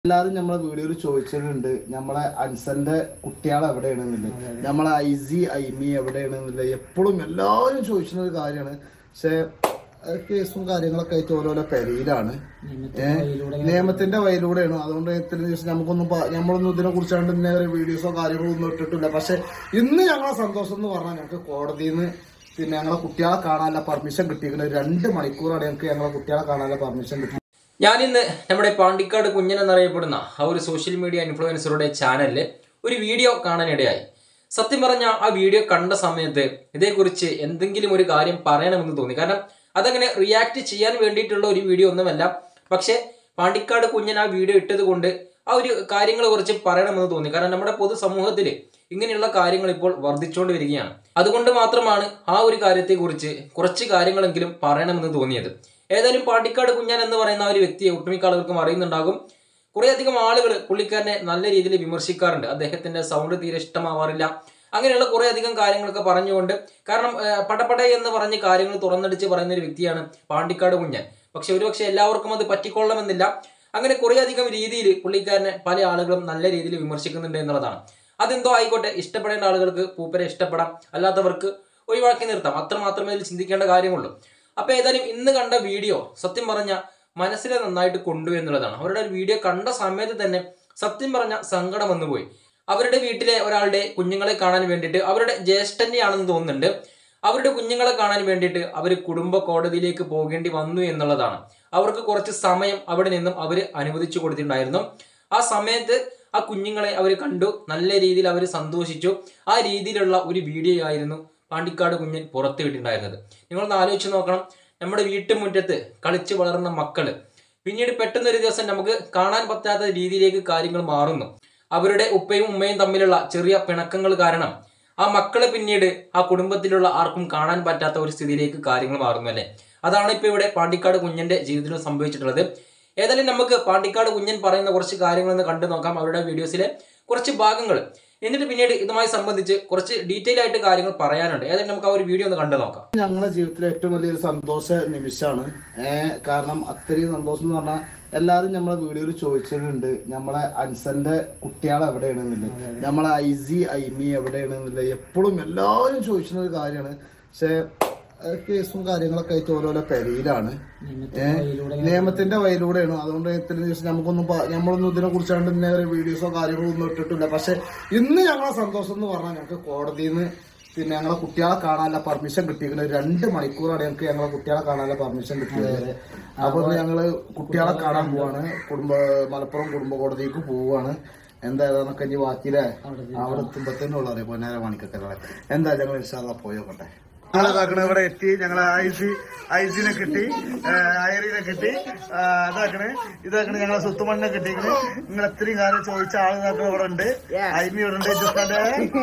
എല്ലാരും നമ്മളെ വീഡിയോയിൽ ചോദിച്ചിട്ടുണ്ട് നമ്മളെ അൻസന്റെ കുട്ടികൾ എവിടെയാണെന്നില്ല നമ്മളെ ഐസി ഐമി എവിടെയാണെന്നില്ല എപ്പോഴും എല്ലാവരും ചോദിച്ചിരുന്ന ഒരു കാര്യമാണ് പക്ഷെ അത് കേസും കാര്യങ്ങളൊക്കെ ആയിട്ട് ഓരോരോ പെരയിലാണ് ഏഹ് നിയമത്തിന്റെ വഴിയിലൂടെയാണ് അതുകൊണ്ട് ഇത്രയും ദിവസം നമുക്കൊന്നും പ- നമ്മളൊന്നും ഇതിനെ കുറിച്ചാണ്ട് ഇന്ന വീഡിയോസോ കാര്യങ്ങളോ ഒന്നും ഇട്ടിട്ടില്ല പക്ഷെ ഇന്ന് ഞങ്ങളെ സന്തോഷം എന്ന് പറഞ്ഞാൽ ഞങ്ങൾക്ക് കോടതിയിൽ നിന്ന് പിന്നെ ഞങ്ങളെ കുട്ടികളെ കാണാനുള്ള പെർമിഷൻ കിട്ടിയിരിക്കുന്നത് രണ്ട് മണിക്കൂറാണ് ഞങ്ങൾക്ക് ഞങ്ങളെ കുട്ടികളെ കാണാനുള്ള പെർമിഷൻ കിട്ടി ഞാനിന്ന് നമ്മുടെ പാണ്ടിക്കാട് കുഞ്ഞൻ എന്നറിയപ്പെടുന്ന ആ ഒരു സോഷ്യൽ മീഡിയ ഇൻഫ്ലുവൻസറുടെ ചാനലിൽ ഒരു വീഡിയോ കാണാനിടയായി സത്യം പറഞ്ഞ ആ വീഡിയോ കണ്ട സമയത്ത് ഇതേക്കുറിച്ച് എന്തെങ്കിലും ഒരു കാര്യം പറയണമെന്ന് തോന്നി കാരണം അതങ്ങനെ റിയാക്ട് ചെയ്യാൻ വേണ്ടിയിട്ടുള്ള ഒരു വീഡിയോ ഒന്നുമല്ല പക്ഷേ പാണ്ടിക്കാട് കുഞ്ഞൻ ആ വീഡിയോ ഇട്ടത് കൊണ്ട് ആ ഒരു കാര്യങ്ങളെ കുറിച്ച് പറയണമെന്ന് തോന്നി കാരണം നമ്മുടെ പൊതുസമൂഹത്തിൽ ഇങ്ങനെയുള്ള കാര്യങ്ങൾ ഇപ്പോൾ വർദ്ധിച്ചുകൊണ്ട് വരികയാണ് അതുകൊണ്ട് മാത്രമാണ് ആ ഒരു കാര്യത്തെക്കുറിച്ച് കുറച്ച് കാര്യങ്ങളെങ്കിലും പറയണമെന്ന് തോന്നിയത് ഏതായാലും പാണ്ടിക്കാട് കുഞ്ഞാൻ എന്ന് പറയുന്ന ആ ഒരു വ്യക്തിയെ ഒട്ടുമിക്ക ആളുകൾക്കും അറിയുന്നുണ്ടാകും കുറേയധികം ആളുകൾ പുള്ളിക്കാരനെ നല്ല രീതിയിൽ വിമർശിക്കാറുണ്ട് അദ്ദേഹത്തിന്റെ സൗണ്ട് തീരെ ഇഷ്ടമാവാറില്ല അങ്ങനെയുള്ള കുറേ അധികം കാര്യങ്ങളൊക്കെ പറഞ്ഞുകൊണ്ട് കാരണം ഏഹ്, പടപട എന്ന് പറഞ്ഞ് കാര്യങ്ങൾ തുറന്നടിച്ച് പറയുന്ന ഒരു വ്യക്തിയാണ് പാണ്ടിക്കാട് കുഞ്ഞൻ പക്ഷെ ഒരുപക്ഷെ എല്ലാവർക്കും അത് പറ്റിക്കൊള്ളണമെന്നില്ല അങ്ങനെ കുറേ അധികം രീതിയിൽ പുള്ളിക്കാരനെ പല ആളുകളും നല്ല രീതിയിൽ വിമർശിക്കുന്നുണ്ട് എന്നുള്ളതാണ് അതെന്തോ ആയിക്കോട്ടെ ഇഷ്ടപ്പെടേണ്ട ആളുകൾക്ക് പൂപ്പരെ ഇഷ്ടപ്പെടാം അല്ലാത്തവർക്ക് ഒഴിവാക്കി നിർത്താം അത്ര മാത്രമേ ഇതിൽ ചിന്തിക്കേണ്ട കാര്യമുള്ളൂ അപ്പൊ ഏതായാലും ഇന്ന് കണ്ട വീഡിയോ സത്യം പറഞ്ഞ മനസ്സിനെ നന്നായിട്ട് കൊണ്ടു എന്നുള്ളതാണ് അവരുടെ ഒരു വീഡിയോ കണ്ട സമയത്ത് തന്നെ സത്യം പറഞ്ഞ സങ്കടം വന്നുപോയി അവരുടെ വീട്ടിലെ ഒരാളുടെ കുഞ്ഞുങ്ങളെ കാണാൻ വേണ്ടിയിട്ട് അവരുടെ ജ്യേഷ്ഠന്റെ ആണെന്ന് തോന്നുന്നുണ്ട് അവരുടെ കുഞ്ഞുങ്ങളെ കാണാൻ വേണ്ടിയിട്ട് അവർ കുടുംബ കോടതിയിലേക്ക് പോകേണ്ടി വന്നു എന്നുള്ളതാണ് അവർക്ക് കുറച്ച് സമയം അവിടെ നിന്നും അവർ അനുവദിച്ചു കൊടുത്തിട്ടുണ്ടായിരുന്നു ആ സമയത്ത് ആ കുഞ്ഞുങ്ങളെ അവർ കണ്ടു നല്ല രീതിയിൽ അവർ സന്തോഷിച്ചു ആ രീതിയിലുള്ള ഒരു വീഡിയോ ആയിരുന്നു പാണ്ടിക്കാട് കുഞ്ഞൻ പുറത്തു വിട്ടിട്ടുണ്ടായിരുന്നത് നിങ്ങളൊന്ന് ആലോചിച്ച് നോക്കണം നമ്മുടെ വീട്ടുമുറ്റത്ത് കളിച്ചു വളർന്ന മക്കള് പിന്നീട് പെട്ടെന്ന് ഒരു ദിവസം നമുക്ക് കാണാൻ പറ്റാത്ത രീതിയിലേക്ക് കാര്യങ്ങൾ മാറുന്നു അവരുടെ ഉപ്പയും ഉമ്മയും തമ്മിലുള്ള ചെറിയ പിണക്കങ്ങൾ കാരണം ആ മക്കളെ പിന്നീട് ആ കുടുംബത്തിലുള്ള ആർക്കും കാണാൻ പറ്റാത്ത ഒരു സ്ഥിതിയിലേക്ക് കാര്യങ്ങൾ മാറുന്നു അല്ലേ അതാണ് ഇപ്പൊ ഇവിടെ പാണ്ടിക്കാട് കുഞ്ഞന്റെ ജീവിതത്തിൽ സംഭവിച്ചിട്ടുള്ളത് ഏതായാലും നമുക്ക് പാണ്ടിക്കാട് കുഞ്ഞൻ പറയുന്ന കുറച്ച് കാര്യങ്ങളൊന്ന് കണ്ടു നോക്കാം അവരുടെ വീഡിയോസിലെ കുറച്ച് ഭാഗങ്ങൾ എന്നിട്ട് പിന്നീട് ഇതുമായി സംബന്ധിച്ച് കുറച്ച് ഡീറ്റെയിൽ ആയിട്ട് കാര്യങ്ങൾ പറയാനുണ്ട് ഏതായാലും നമുക്ക് ആ ഒരു വീഡിയോ ഒന്ന് കണ്ടു നോക്കാം ഞങ്ങളുടെ ജീവിതത്തിലെ ഏറ്റവും വലിയൊരു സന്തോഷ നിമിഷമാണ് ഏഹ് കാരണം അത്രയും സന്തോഷം എന്ന് പറഞ്ഞാൽ എല്ലാവരും നമ്മളെ വീഡിയോയിൽ ചോദിച്ചിട്ടുണ്ട് നമ്മളെ അൻസന്റെ കുട്ടികൾ എവിടെയാണെന്നില്ല നമ്മളെ ഐസി ഐമി എവിടെയാണെന്നില്ല എപ്പോഴും എല്ലാവരും ചോദിച്ചിരുന്ന ഒരു കാര്യമാണ് പക്ഷെ അത് കേസും കാര്യങ്ങളൊക്കെ ആയിട്ട് ഓരോരോ പെരയിലാണ് ഏഹ് നിയമത്തിന്റെ വഴിയിലൂടെയാണ് അതുകൊണ്ട് ഇത്രയും ദിവസം നമുക്കൊന്നും പ- നമ്മളൊന്നും ഇതിനെ കുറിച്ചാണ്ട് ഇന്ന വീഡിയോസോ കാര്യങ്ങളോ ഒന്നും ഇട്ടിട്ടില്ല പക്ഷെ ഇന്ന് ഞങ്ങളെ സന്തോഷം എന്ന് പറഞ്ഞാൽ ഞങ്ങൾക്ക് കോടതിയിൽ നിന്ന് പിന്നെ ഞങ്ങളെ കുട്ടികളെ കാണാനുള്ള പെർമിഷൻ കിട്ടിയിരിക്കുന്നത് രണ്ട് മണിക്കൂറാണ് ഞങ്ങൾക്ക് ഞങ്ങളെ കുട്ടികളെ കാണാനുള്ള പെർമിഷൻ കിട്ടിയത് അപ്പൊ ഇന്ന് ഞങ്ങള് കുട്ടികളെ കാണാൻ പോവാണ് കുടുംബ മലപ്പുറം കുടുംബ കോടതിക്ക് പോവാണ് എന്താ ഏതാന്നൊക്കെ ഇനി ബാക്കിയില്ലേ അവിടെ എത്തുമ്പത്തേനുള്ള അറിയാം പൊന്നാര മണിക്കൊക്കെ എന്താ ഞങ്ങൾ ഇൻഷാല്ല പോയോട്ടെ ഞങ്ങളിതാക്കണ ഇവിടെ എത്തി ഞങ്ങളെ ഐസി ഐസിനെ കിട്ടി അയറിനെ കിട്ടി ആ, ഇതാക്കണേ ഇതാക്കണേ ഞങ്ങളെ സുത്തുമണ്ണിനെ കിട്ടിക്കണ് നിങ്ങൾ എത്രയും കാലം ചോദിച്ച ആൾ ഇതാക്കണ ഇവിടെ ഉണ്ട് ഐമി ഇവിടെ ഉണ്ട് ജുസ്താന്റെ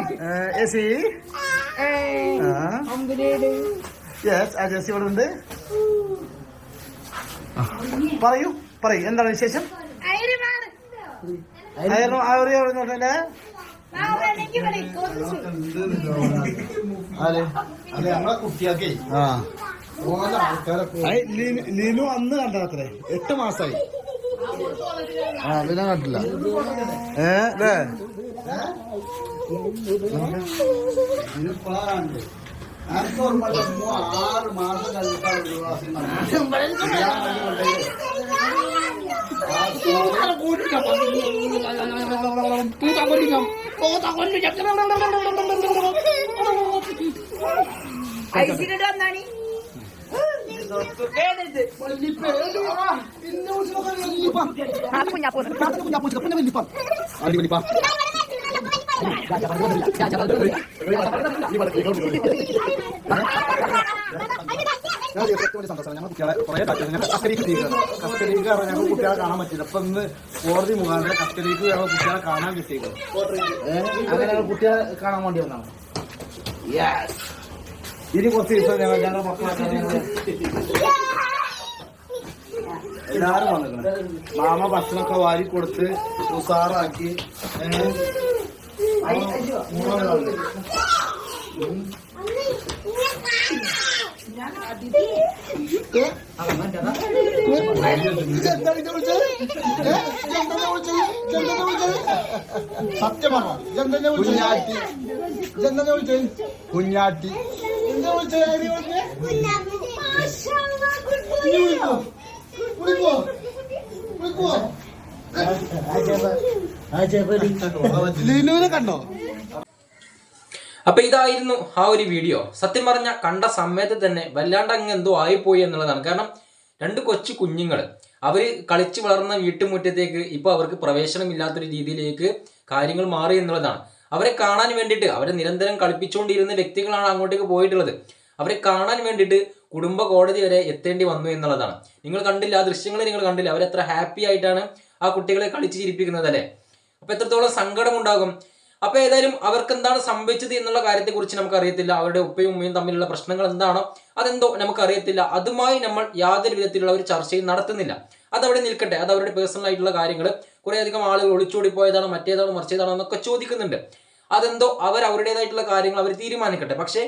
എസി യെസ് ആ ജെസി ഇവിടെ ഉണ്ട് ആ, പറയൂ പറയൂ എന്താണ് വിശേഷം അയറിനോ അയറി എവിടെ നോക്കണ്ടേ അതെ അതെ നമ്മളെ കുട്ടിയാക്കേ ആ ലീനു അന്ന് കണ്ടത്രേ എട്ട് മാസായി ആ അതിനെ കണ്ടില്ല ഏ അല്ലേ ആറ് മാസം ഐസിലിട്ട് വന്നാണി ഞങ്ങൾ കുട്ടികളെ കാണാൻ പറ്റില്ല അപ്പൊ ഇന്ന് കോടതി മുഖാന്തരം കസ്റ്റഡിക്ക് ഞങ്ങൾ കുട്ടികളെ കാണാൻ കിട്ടിയത് അങ്ങനെ ഞങ്ങൾ കുട്ടികളെ കാണാൻ വേണ്ടി വന്നാണ് ഇനി കുറച്ച് ദിവസം ഞങ്ങൾ ഞങ്ങളുടെ മക്കളെ കാണാൻ ഞങ്ങള് എല്ലാരും വന്നിട്ടുണ്ട് മാമ ഭക്ഷണമൊക്കെ വാരി കൊടുത്ത് ഉസാറാക്കി ഏഹ്, മൂന്നാല് ആളുണ്ട്. ഏ? ഇതെന്താ ഇത് വിളിച്ചത്? ഏ? ഇതെന്താ വിളിച്ചത്? ഇതെന്താ വിളിച്ചത്? സത്യം പറഞ്ഞോ ഇതെന്താ വിളിച്ചത് ഇതെന്താ വിളിച്ചത് കുഞ്ഞാട്ടി എന്താ വിളിച്ചത് ആരെയാ വിളിച്ചത്? ഇനി വിളിക്കോ വിളിക്കോ വിളിക്കോ ലിനുവിനെ കണ്ടോ അപ്പൊ ഇതായിരുന്നു ആ ഒരു വീഡിയോ സത്യം പറഞ്ഞ കണ്ട സമയത്ത് തന്നെ വല്ലാണ്ട് അങ്ങ് എന്തോ ആയിപ്പോയി എന്നുള്ളതാണ് കാരണം രണ്ട് കൊച്ചു കുഞ്ഞുങ്ങൾ അവര് കളിച്ചു വളർന്ന വീട്ടുമുറ്റത്തേക്ക് ഇപ്പൊ അവർക്ക് പ്രവേശനമില്ലാത്തൊരു രീതിയിലേക്ക് കാര്യങ്ങൾ മാറി എന്നുള്ളതാണ് അവരെ കാണാൻ വേണ്ടിയിട്ട് അവരെ നിരന്തരം കളിപ്പിച്ചുകൊണ്ടിരുന്ന വ്യക്തികളാണ് അങ്ങോട്ടേക്ക് പോയിട്ടുള്ളത് അവരെ കാണാൻ വേണ്ടിയിട്ട് കുടുംബ കോടതി വരെ എത്തേണ്ടി വന്നു എന്നുള്ളതാണ് നിങ്ങൾ കണ്ടില്ല ആ ദൃശ്യങ്ങൾ നിങ്ങൾ കണ്ടില്ല അവരെത്ര ഹാപ്പി ആയിട്ടാണ് ആ കുട്ടികളെ കളിച്ച് ചിരിപ്പിക്കുന്നത് അല്ലേ അപ്പൊ എത്രത്തോളം സങ്കടം ഉണ്ടാകും അപ്പൊ ഏതായാലും അവർക്ക് എന്താണ് സംഭവിച്ചത് എന്നുള്ള കാര്യത്തെ കുറിച്ച് നമുക്ക് അറിയത്തില്ല അവരുടെ ഉപ്പയും ഉമ്മയും തമ്മിലുള്ള പ്രശ്നങ്ങൾ എന്താണോ അതെന്തോ നമുക്ക് അറിയത്തില്ല അതുമായി നമ്മൾ യാതൊരു വിധത്തിലുള്ള ഒരു ചർച്ചയും നടത്തുന്നില്ല അതവിടെ നിൽക്കട്ടെ അത് അവരുടെ പേഴ്സണൽ ആയിട്ടുള്ള കാര്യങ്ങൾ കുറെ അധികം ആളുകൾ ഒളിച്ചോടി പോയതാണോ മറ്റേതാണോ മറിച്ചേതാണോ എന്നൊക്കെ ചോദിക്കുന്നുണ്ട് അതെന്തോ അവർ അവരുടേതായിട്ടുള്ള കാര്യങ്ങൾ അവർ തീരുമാനിക്കട്ടെ പക്ഷേ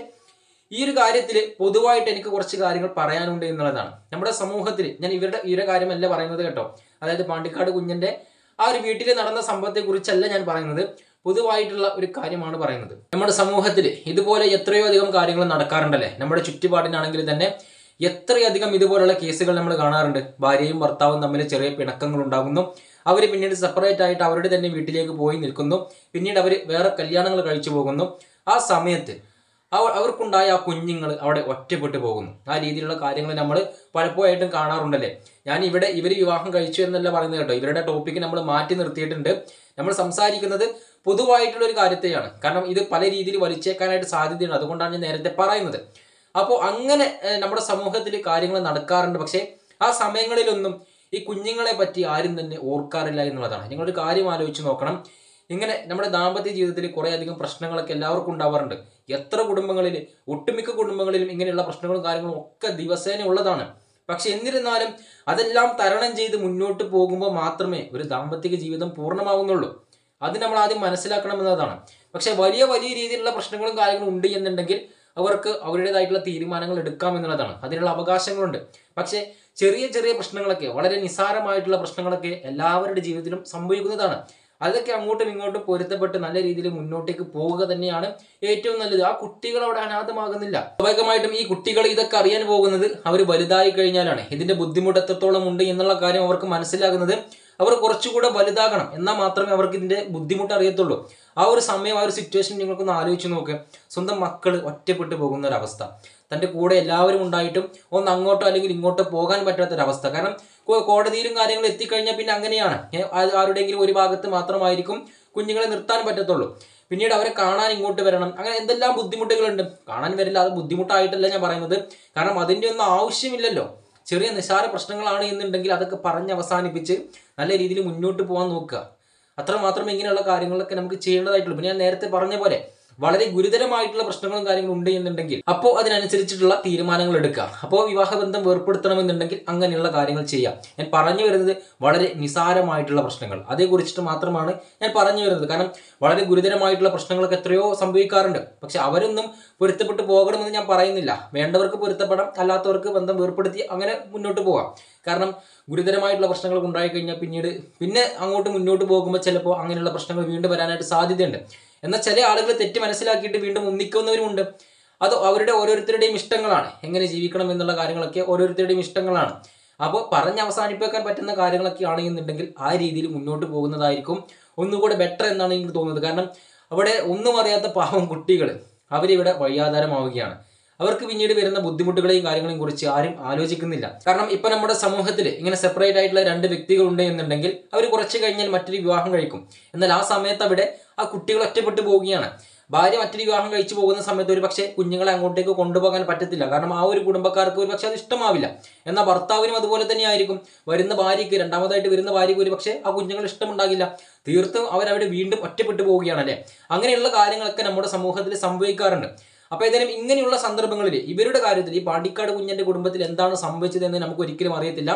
ഈ ഒരു കാര്യത്തിൽ പൊതുവായിട്ട് എനിക്ക് കുറച്ച് കാര്യങ്ങൾ പറയാനുണ്ട് എന്നുള്ളതാണ് നമ്മുടെ സമൂഹത്തിൽ ഞാൻ ഇവരുടെ ഇവരുടെ കാര്യമല്ല പറയുന്നത് കേട്ടോ അതായത് പാണ്ടിക്കാട് കുഞ്ഞന്റെ ആ ഒരു വീട്ടിൽ നടന്ന സംഭവത്തെ കുറിച്ചല്ല ഞാൻ പറയുന്നത് പൊതുവായിട്ടുള്ള ഒരു കാര്യമാണ് പറയുന്നത് നമ്മുടെ സമൂഹത്തിൽ ഇതുപോലെ എത്രയോ അധികം കാര്യങ്ങൾ നടക്കാറുണ്ടല്ലേ നമ്മുടെ ചുറ്റുപാടിനാണെങ്കിൽ തന്നെ എത്രയധികം ഇതുപോലുള്ള കേസുകൾ നമ്മൾ കാണാറുണ്ട് ഭാര്യയും ഭർത്താവും തമ്മിൽ ചെറിയ പിണക്കങ്ങൾ ഉണ്ടാകുന്നു അവർ പിന്നീട് സെപ്പറേറ്റ് ആയിട്ട് അവരുടെ തന്നെ വീട്ടിലേക്ക് പോയി നിൽക്കുന്നു പിന്നീട് അവർ വേറെ കല്യാണങ്ങൾ കഴിച്ചു പോകുന്നു ആ സമയത്ത് അവ- അവർക്കുണ്ടായ ആ കുഞ്ഞുങ്ങൾ അവിടെ ഒറ്റപ്പെട്ടു പോകുന്നു ആ രീതിയിലുള്ള കാര്യങ്ങൾ നമ്മൾ പലപ്പോഴായിട്ടും കാണാറുണ്ടല്ലേ ഞാൻ ഇവിടെ ഇവർ വിവാഹം കഴിച്ചു എന്നല്ല പറയുന്നത് കേട്ടോ ഇവരുടെ ടോപ്പിക്ക് നമ്മൾ മാറ്റി നിർത്തിയിട്ടുണ്ട് നമ്മൾ സംസാരിക്കുന്നത് പൊതുവായിട്ടുള്ള ഒരു കാര്യത്തെയാണ് കാരണം ഇത് പല രീതിയിൽ വലിച്ചേക്കാനായിട്ട് സാധ്യതയുണ്ട് അതുകൊണ്ടാണ് ഞാൻ നേരത്തെ പറയുന്നത് അപ്പോൾ അങ്ങനെ ഏഹ്, നമ്മുടെ സമൂഹത്തിൽ കാര്യങ്ങൾ നടക്കാറുണ്ട് പക്ഷേ ആ സമയങ്ങളിലൊന്നും ഈ കുഞ്ഞുങ്ങളെ പറ്റി ആരും തന്നെ ഓർക്കാറില്ല എന്നുള്ളതാണ് നിങ്ങളൊരു കാര്യം ആലോചിച്ച് നോക്കണം ഇങ്ങനെ നമ്മുടെ ദാമ്പത്യ ജീവിതത്തിൽ കുറേ അധികം പ്രശ്നങ്ങളൊക്കെ എല്ലാവർക്കും ഉണ്ടാവാറുണ്ട് എത്ര കുടുംബങ്ങളിൽ ഒട്ടുമിക്ക കുടുംബങ്ങളിലും ഇങ്ങനെയുള്ള പ്രശ്നങ്ങളും കാര്യങ്ങളും ഒക്കെ ദിവസേന ഉള്ളതാണ് പക്ഷെ എന്നിരുന്നാലും അതെല്ലാം തരണം ചെയ്ത് മുന്നോട്ട് പോകുമ്പോൾ മാത്രമേ ഒരു ദാമ്പത്തിക ജീവിതം പൂർണ്ണമാവുന്നുള്ളൂ അത് നമ്മൾ ആദ്യം മനസ്സിലാക്കണമെന്നതാണ് പക്ഷെ വലിയ വലിയ രീതിയിലുള്ള പ്രശ്നങ്ങളും കാര്യങ്ങളും ഉണ്ട് എന്നുണ്ടെങ്കിൽ അവർക്ക് അവരുടേതായിട്ടുള്ള തീരുമാനങ്ങൾ എടുക്കാം എന്നുള്ളതാണ് അതിനുള്ള അവകാശങ്ങളുണ്ട് പക്ഷേ ചെറിയ ചെറിയ പ്രശ്നങ്ങളൊക്കെ വളരെ നിസ്സാരമായിട്ടുള്ള പ്രശ്നങ്ങളൊക്കെ എല്ലാവരുടെ ജീവിതത്തിലും സംഭവിക്കുന്നതാണ് അതൊക്കെ അങ്ങോട്ടും ഇങ്ങോട്ടും പൊരുത്തപ്പെട്ട് നല്ല രീതിയിൽ മുന്നോട്ടേക്ക് പോവുക തന്നെയാണ് ഏറ്റവും നല്ലത് ആ കുട്ടികൾ അവിടെ അനാഥമാകുന്നില്ല സ്വാഭാവികമായിട്ടും ഈ കുട്ടികൾ ഇതൊക്കെ അറിയാൻ പോകുന്നത് അവർ വലുതായി കഴിഞ്ഞാലാണ് ഇതിന്റെ ബുദ്ധിമുട്ട് എത്രത്തോളം ഉണ്ട് എന്നുള്ള കാര്യം അവർക്ക് മനസ്സിലാകുന്നത് അവർ കുറച്ചുകൂടെ വലുതാകണം എന്നാൽ മാത്രമേ അവർക്ക് ഇതിന്റെ ബുദ്ധിമുട്ട് അറിയത്തുള്ളൂ ആ ഒരു സമയം ആ ഒരു സിറ്റുവേഷൻ നിങ്ങൾക്കൊന്ന് ആലോചിച്ച് നോക്ക് സ്വന്തം മക്കൾ ഒറ്റപ്പെട്ടു പോകുന്ന ഒരു അവസ്ഥ തന്റെ കൂടെ എല്ലാവരും ഉണ്ടായിട്ടും ഒന്ന് അങ്ങോട്ടോ അല്ലെങ്കിൽ ഇങ്ങോട്ടോ പോകാൻ പറ്റാത്തൊരവസ്ഥ കാരണം കോ- കോടതിയിലും കാര്യങ്ങളും എത്തിക്കഴിഞ്ഞാൽ പിന്നെ അങ്ങനെയാണ് ഏ, ആ- ആരുടെയെങ്കിലും ഒരു ഭാഗത്ത് മാത്രമായിരിക്കും കുഞ്ഞുങ്ങളെ നിർത്താൻ പറ്റത്തുള്ളൂ പിന്നീട് അവരെ കാണാൻ ഇങ്ങോട്ട് വരണം അങ്ങനെ എന്തെല്ലാം ബുദ്ധിമുട്ടുകളുണ്ട് കാണാൻ വരില്ല അത് ബുദ്ധിമുട്ടായിട്ടല്ല ഞാൻ പറയുന്നത് കാരണം അതിൻ്റെ ഒന്നും ആവശ്യമില്ലല്ലോ ചെറിയ നിസ്സാര പ്രശ്നങ്ങളാണ് എന്നുണ്ടെങ്കിൽ അതൊക്കെ പറഞ്ഞ് അവസാനിപ്പിച്ച് നല്ല രീതിയിൽ മുന്നോട്ട് പോകാൻ നോക്കുക അത്ര മാത്രമേ ഇങ്ങനെയുള്ള കാര്യങ്ങളൊക്കെ നമുക്ക് ചെയ്യേണ്ടതായിട്ടുള്ളൂ പിന്നെ ഞാൻ നേരത്തെ പറഞ്ഞ പോലെ വളരെ ഗുരുതരമായിട്ടുള്ള പ്രശ്നങ്ങളും കാര്യങ്ങളും ഉണ്ട് എന്നുണ്ടെങ്കിൽ അപ്പോൾ അതിനനുസരിച്ചിട്ടുള്ള തീരുമാനങ്ങൾ എടുക്കുക അപ്പോൾ വിവാഹബന്ധം വേർപ്പെടുത്തണമെന്നുണ്ടെങ്കിൽ അങ്ങനെയുള്ള കാര്യങ്ങൾ ചെയ്യാം ഞാൻ പറഞ്ഞു വരുന്നത് വളരെ നിസാരമായിട്ടുള്ള പ്രശ്നങ്ങൾ അതേക്കുറിച്ചിട്ട് മാത്രമാണ് ഞാൻ പറഞ്ഞു വരുന്നത് കാരണം വളരെ ഗുരുതരമായിട്ടുള്ള പ്രശ്നങ്ങളൊക്കെ എത്രയോ സംഭവിക്കാറുണ്ട് പക്ഷെ അവരൊന്നും പൊരുത്തപ്പെട്ട് പോകണമെന്ന് ഞാൻ പറയുന്നില്ല വേണ്ടവർക്ക് പൊരുത്തപ്പെടാം അല്ലാത്തവർക്ക് ബന്ധം വേർപ്പെടുത്തി അങ്ങനെ മുന്നോട്ട് പോകാം കാരണം ഗുരുതരമായിട്ടുള്ള പ്രശ്നങ്ങൾ ഉണ്ടായി കഴിഞ്ഞാൽ പിന്നീട് പിന്നെ അങ്ങോട്ട് മുന്നോട്ട് പോകുമ്പോൾ ചിലപ്പോൾ അങ്ങനെയുള്ള പ്രശ്നങ്ങൾ വീണ്ടും വരാനായിട്ട് സാധ്യതയുണ്ട് എന്നാൽ ചില ആളുകൾ തെറ്റ് മനസ്സിലാക്കിയിട്ട് വീണ്ടും ഒന്നിക്കുന്നവരുമുണ്ട് അത് അവരുടെ ഓരോരുത്തരുടെയും ഇഷ്ടങ്ങളാണ് എങ്ങനെ ജീവിക്കണം എന്നുള്ള കാര്യങ്ങളൊക്കെ ഓരോരുത്തരുടെയും ഇഷ്ടങ്ങളാണ് അപ്പോൾ പറഞ്ഞ് അവസാനിപ്പിക്കാൻ പറ്റുന്ന കാര്യങ്ങളൊക്കെ ആണെന്നുണ്ടെങ്കിൽ ആ രീതിയിൽ മുന്നോട്ട് പോകുന്നതായിരിക്കും ഒന്നുകൂടെ ബെറ്റർ എന്നാണ് എനിക്ക് തോന്നുന്നത് കാരണം അവിടെ ഒന്നും അറിയാത്ത പാവം കുട്ടികൾ അവരിവിടെ വഴിയാധാരമാവുകയാണ് അവർക്ക് പിന്നീട് വരുന്ന ബുദ്ധിമുട്ടുകളെയും കാര്യങ്ങളെയും കുറിച്ച് ആരും ആലോചിക്കുന്നില്ല കാരണം ഇപ്പൊ നമ്മുടെ സമൂഹത്തിൽ ഇങ്ങനെ സെപ്പറേറ്റ് ആയിട്ടുള്ള രണ്ട് വ്യക്തികൾ ഉണ്ട് എന്നുണ്ടെങ്കിൽ അവർ കുറച്ച് കഴിഞ്ഞാൽ മറ്റൊരു വിവാഹം കഴിക്കും എന്നാൽ ആ സമയത്ത് അവിടെ ആ കുട്ടികൾ ഒറ്റപ്പെട്ടു പോവുകയാണ് ഭാര്യ മറ്റൊരു വിവാഹം കഴിച്ചു പോകുന്ന സമയത്ത് ഒരു പക്ഷേ കുഞ്ഞുങ്ങളെ അങ്ങോട്ടേക്ക് കൊണ്ടുപോകാൻ പറ്റത്തില്ല കാരണം ആ ഒരു കുടുംബക്കാർക്ക് ഒരു പക്ഷേ അത് ഇഷ്ടമാവില്ല എന്നാൽ ഭർത്താവിനും അതുപോലെ തന്നെ ആയിരിക്കും വരുന്ന ഭാര്യയ്ക്ക് രണ്ടാമതായിട്ട് വരുന്ന ഭാര്യയ്ക്ക് ഒരു പക്ഷേ ആ കുഞ്ഞുങ്ങൾ ഇഷ്ടമുണ്ടാകില്ല തീർത്തും അവരവിടെ വീണ്ടും ഒറ്റപ്പെട്ടു പോവുകയാണ് അല്ലേ അങ്ങനെയുള്ള കാര്യങ്ങളൊക്കെ നമ്മുടെ സമൂഹത്തിൽ സംഭവിക്കാറുണ്ട് അപ്പൊ ഏതായാലും ഇങ്ങനെയുള്ള സന്ദർഭങ്ങളിൽ ഇവരുടെ കാര്യത്തിൽ ഈ പാണ്ടിക്കാട് കുഞ്ഞന്റെ കുടുംബത്തിൽ എന്താണ് സംഭവിച്ചത് എന്ന് നമുക്ക് ഒരിക്കലും അറിയത്തില്ല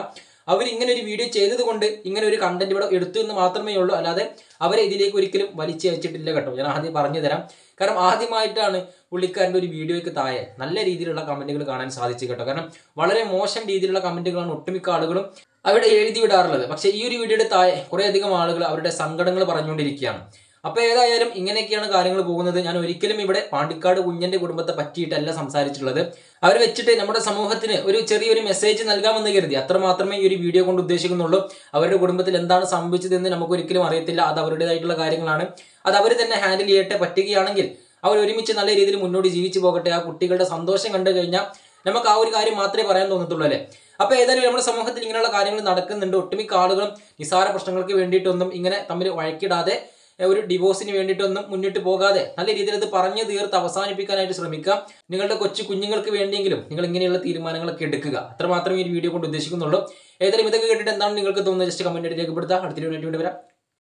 അവർ ഇങ്ങനെ ഒരു വീഡിയോ ചെയ്തത് കൊണ്ട് ഇങ്ങനെ ഒരു കണ്ടന്റ് ഇവിടെ എടുത്തു എന്ന് മാത്രമേ ഉള്ളൂ അല്ലാതെ അവരെ ഇതിലേക്ക് ഒരിക്കലും വലിച്ചയച്ചിട്ടില്ല കേട്ടോ ഞാൻ ആദ്യം പറഞ്ഞു തരാം കാരണം ആദ്യമായിട്ടാണ് പുള്ളിക്കാരൻ്റെ ഒരു വീഡിയോയ്ക്ക് താഴെ നല്ല രീതിയിലുള്ള കമന്റുകൾ കാണാൻ സാധിച്ചു കേട്ടോ കാരണം വളരെ മോശം രീതിയിലുള്ള കമന്റുകളാണ് ഒട്ടുമിക്ക ആളുകളും അവിടെ എഴുതി വിടാറുള്ളത് പക്ഷേ ഈ ഒരു വീഡിയോയുടെ താഴെ കുറേയധികം ആളുകൾ അവരുടെ സങ്കടങ്ങൾ പറഞ്ഞുകൊണ്ടിരിക്കുകയാണ് അപ്പോൾ ഏതായാലും ഇങ്ങനെയൊക്കെയാണ് കാര്യങ്ങൾ പോകുന്നത് ഞാൻ ഒരിക്കലും ഇവിടെ പാണ്ടിക്കാട് കുഞ്ഞന്റെ കുടുംബത്തെ പറ്റിയിട്ടല്ല സംസാരിച്ചിട്ടുള്ളത് അവർ വെച്ചിട്ട് നമ്മുടെ സമൂഹത്തിന് ഒരു ചെറിയൊരു മെസ്സേജ് നൽകാമെന്ന് കരുതി അത്ര മാത്രമേ ഈ ഒരു വീഡിയോ കൊണ്ട് ഉദ്ദേശിക്കുന്നുള്ളൂ അവരുടെ കുടുംബത്തിൽ എന്താണ് സംഭവിച്ചതെന്ന് നമുക്ക് ഒരിക്കലും അറിയത്തില്ല അത് അവരുടേതായിട്ടുള്ള കാര്യങ്ങളാണ് അത് അവർ തന്നെ ഹാൻഡിൽ ചെയ്യട്ടെ പറ്റുകയാണെങ്കിൽ അവർ ഒരുമിച്ച് നല്ല രീതിയിൽ മുന്നോട്ട് ജീവിച്ചു പോകട്ടെ ആ കുട്ടികളുടെ സന്തോഷം കണ്ടു കഴിഞ്ഞാൽ നമുക്ക് ആ ഒരു കാര്യം മാത്രമേ പറയാൻ തോന്നത്തുള്ളൂ അല്ലേ അപ്പൊ ഏതായാലും നമ്മുടെ സമൂഹത്തിൽ ഇങ്ങനെയുള്ള കാര്യങ്ങൾ നടക്കുന്നുണ്ട് ഒട്ടുമിക്ക ആളുകളും നിസാര പ്രശ്നങ്ങൾക്ക് വേണ്ടിയിട്ടൊന്നും ഇങ്ങനെ തമ്മിൽ വഴക്കിടാതെ ഏഹ്, ഒരു ഡിവോഴ്സിന് വേണ്ടിയിട്ടൊന്നും മുന്നിട്ട് പോകാതെ നല്ല രീതിയിൽ ഇത് പറഞ്ഞു തീർത്ത് അവസാനിപ്പിക്കാനായിട്ട് ശ്രമിക്കുക നിങ്ങളുടെ കൊച്ചു കുഞ്ഞുങ്ങൾക്ക് വേണ്ടിയെങ്കിലും നിങ്ങൾ ഇങ്ങനെയുള്ള തീരുമാനങ്ങളൊക്കെ എടുക്കുക അത്ര മാത്രമേ ഈ വീഡിയോ കൊണ്ട് ഉദ്ദേശിക്കുന്നുള്ളൂ ഏതായാലും ഇതൊക്കെ കേട്ടിട്ട് എന്താണ് നിങ്ങൾക്ക് തോന്നുന്നത് ജസ്റ്റ് കമന്റ് രേഖപ്പെടുത്തുക അടുത്തൊരു വീഡിയോ വരാം